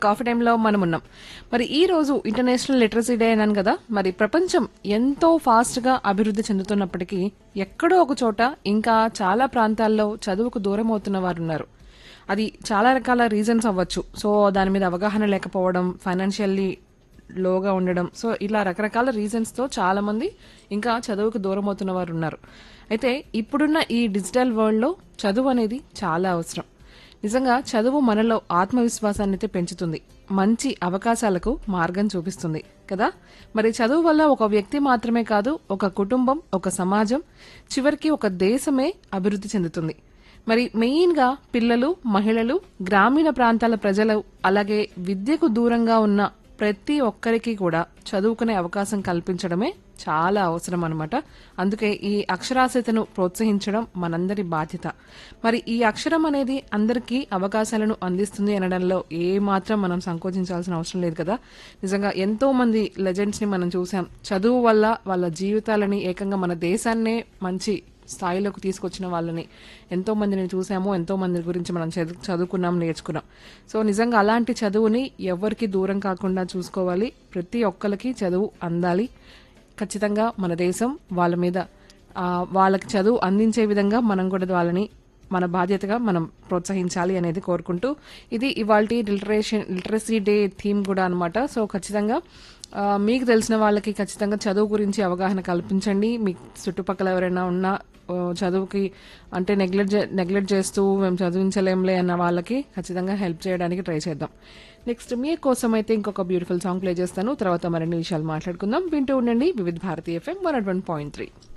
coffee టైంలో మనం ఉన్నాం మరి ఈ రోజు ఇంటర్నేషనల్ లిటరసీ డే అన్నాను కదా మరి ప్రపంచం ఎంతో ఫాస్ట్ గా అభివృద్ధి చెందుతున్నప్పటికీ ఎక్కడో ఒక చోట ఇంకా చాలా ప్రాంతాల్లో చదువుకు దూరం అవుతున్న వారు ఉన్నారు అది చాలా రకాల రీజన్స్ అవ్వచ్చు సో దాని మీద అవగాహన లేకపోవడం ఫైనాన్షియల్లీ లోగా ఉండడం సో ఇలా రకరకాల రీజన్స్ తో చాలా మంది ఇంకా చదువుకు దూరం అవుతున్న వారు ఉన్నారు అయితే ఇప్పుడున్న ఈ డిజిటల్ వరల్డ్ లో చదువు అనేది చాలా అవసరం నిజంగా చదువు మనలో ఆత్మవిశ్వాసాన్ని అయితే పెంచుతుంది మంచి అవకాశాలకు మార్గం చూపిస్తుంది కదా మరి చదువు వల్ల ఒక వ్యక్తి మాత్రమే కాదు ఒక కుటుంబం ఒక సమాజం చివరికి ఒక దేశమే అభివృద్ధి చెందుతుంది మరి మెయిన్గా పిల్లలు మహిళలు గ్రామీణ ప్రాంతాల ప్రజలు అలాగే విద్యకు దూరంగా ఉన్న ప్రతి ఒక్కరికి కూడా చదువుకునే అవకాశం కల్పించడమే చాలా అవసరం అనమాట అందుకే ఈ అక్షరాస్యతను ప్రోత్సహించడం మనందరి బాధ్యత మరి ఈ అక్షరం అనేది అందరికీ అవకాశాలను అందిస్తుంది అనడంలో ఏ మాత్రం మనం సంకోచించాల్సిన అవసరం లేదు కదా నిజంగా ఎంతో మంది లెజెండ్స్ ని మనం చూసాం చదువు వల్ల వాళ్ళ జీవితాలని ఏకంగా మన దేశాన్నే మంచి స్థాయిలోకి తీసుకొచ్చిన వాళ్ళని ఎంతో మందిని చూసాము ఎంతో మంది గురించి మనం చదువు చదువుకున్నాం నేర్చుకున్నాం సో నిజంగా అలాంటి చదువుని ఎవరికి దూరం కాకుండా చూసుకోవాలి ప్రతి ఒక్కరికి చదువు అందాలి ఖచ్చితంగా మన దేశం వాళ్ళ మీద ఆ, వాళ్ళకి చదువు అందించే విధంగా మనం కూడా వాళ్ళని మన బాధ్యతగా మనం ప్రోత్సహించాలి అనేది కోరుకుంటూ ఇది ఇవాళ లిటరేషన్ లిటరసీ డే థీమ్ కూడా అనమాట సో ఖచ్చితంగా ఆ, మీకు తెలిసిన వాళ్ళకి ఖచ్చితంగా చదువు గురించి అవగాహన కల్పించండి మీ చుట్టుపక్కల ఎవరైనా ఉన్నా ఆ, చదువుకి అంటే నెగ్లెక్ట్ నెగ్లెక్ట్ చేస్తూ మేము చదివించలేంలే అన్న వాళ్ళకి ఖచ్చితంగా హెల్ప్ చేయడానికి ట్రై చేద్దాం నెక్స్ట్ మీ కోసం అయితే ఇంకొక బ్యూటిఫుల్ సాంగ్ ప్లే చేస్తాను తర్వాత మరిన్ని విషయాలు మాట్లాడుకుందాం వింటూ ఉండండి Vividh Bharatiya FM one point three